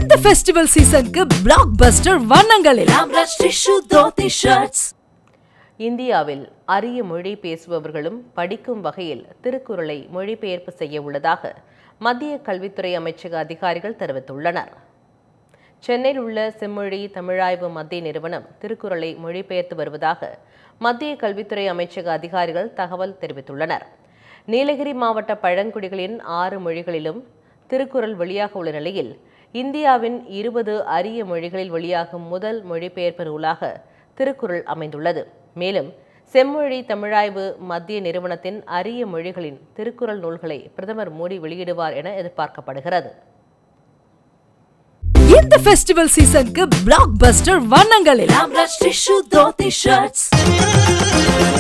இந்த ஃபெஸ்டிவல் சீசனுக்கு பிளாக் பஸ்டர் வண்ணங்களில் ஆம்ரஷ் டிஷ்யூ தோத்தி ஷர்ட்ஸ் இந்தியாவில் அரிய மொழி பேசுபவர்களும் படிக்கும் வகையில் திருக்குறளை மொழிபெயர்ப்பு செய்ய உள்ளதாக மத்திய கல்வித்துறை அமைச்சக அதிகாரிகள் தெரிவித்துள்ளனர் சென்னையில் உள்ள செம்மொழி தமிழாய்வு மத்திய நிறுவனம் திருக்குறளை மொழிபெயர்த்து வருவதாக மத்திய கல்வித்துறை அமைச்சக அதிகாரிகள் தகவல் தெரிவித்துள்ளனர் நீலகிரி மாவட்ட பழங்குடிகளின் ஆறு மொழிகளிலும் திருக்குறள் வெளியாக உள்ள நிலையில் இந்தியாவின் இருபது அரிய மொழிகளில் வெளியாகும் முதல் மொழிபெயர்ப்பு நூலாக திருக்குறள் அமைந்துள்ளது மேலும் செம்மொழி தமிழாய்வு மத்திய நிறுவனத்தின் அரிய மொழிகளின் திருக்குறள் நூல்களை பிரதமர் மோடி வெளியிடுவார் என எதிர்பார்க்கப்படுகிறது இந்த ஃபெஸ்டிவல் சீசனுக்கு பிளாக் பஸ்டர் வண்ணங்களில் ஆம்ரஷ் டிஷ்யூ தோத்தி ஷர்ட்ஸ்